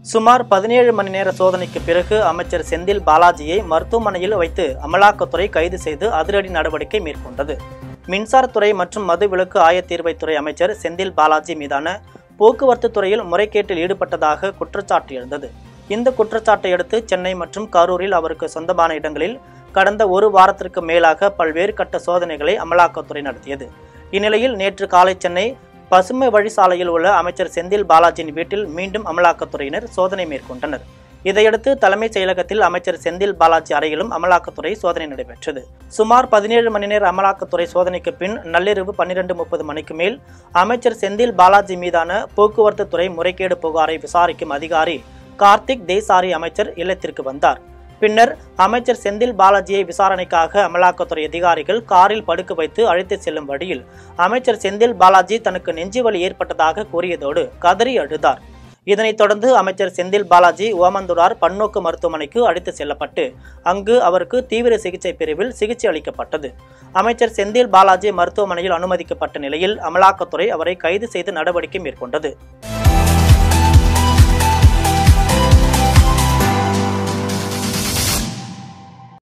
சுமார் பதினேழு மணி நேர சோதனைக்கு பிறகு அமைச்சர் செந்தில் பாலாஜியை மருத்துவமனையில் வைத்து அமலாக்கத்துறை கைது செய்து அதிரடி நடவடிக்கை மேற்கொண்டது மின்சாரத்துறை மற்றும் மதுவிலக்கு ஆயத்தீர்வைத்துறை அமைச்சர் செந்தில் பாலாஜி மீதான போக்குவரத்து துறையில் முறைகேட்டில் ஈடுபட்டதாக குற்றச்சாட்டு எழுந்தது இந்த குற்றச்சாட்டை அடுத்து சென்னை மற்றும் கரூரில் அவருக்கு சொந்தமான இடங்களில் கடந்த ஒரு வாரத்திற்கு மேலாக பல்வேறு கட்ட சோதனைகளை அமலாக்கத்துறை நடத்தியது இந்நிலையில் நேற்று காலை சென்னை பசுமை வழி சாலையில் உள்ள அமைச்சர் செந்தில் பாலாஜியின் வீட்டில் மீண்டும் அமலாக்கத்துறையினர் சோதனை மேற்கொண்டனர் இதையடுத்து தலைமைச் செயலகத்தில் அமைச்சர் செந்தில் பாலாஜி அறையிலும் அமலாக்கத்துறை சோதனை நடைபெற்றது சுமார் பதினேழு மணி நேர அமலாக்கத்துறை சோதனைக்கு பின் நள்ளிரவு பன்னிரண்டு முப்பது மணிக்கு மேல் அமைச்சர் செந்தில் பாலாஜி மீதான போக்குவரத்து துறை முறைகேடு புகாரை விசாரிக்கும் அதிகாரி கார்த்திக் தேசாரி அமைச்சர் இல்லத்திற்கு வந்தார் பின்னர் அமைச்சர் செந்தில் பாலாஜியை விசாரணைக்காக அமலாக்கத்துறை அதிகாரிகள் காரில் படுக்க வைத்து அழைத்து செல்லும் வழியில் அமைச்சர் செந்தில் பாலாஜி தனக்கு நெஞ்சுவலி ஏற்பட்டதாக கூறியதோடு கதறி அழுதார் இதனைத் தொடர்ந்து அமைச்சர் செந்தில் பாலாஜி ஓமந்துடார் பன்னோக்கு மருத்துவமனைக்கு அழைத்து செல்லப்பட்டு அங்கு அவருக்கு தீவிர சிகிச்சை பிரிவில் சிகிச்சை அளிக்கப்பட்டது அமைச்சர் செந்தில் பாலாஜி மருத்துவமனையில் அனுமதிக்கப்பட்ட நிலையில் அமலாக்கத்துறை அவரை கைது செய்து நடவடிக்கை மேற்கொண்டது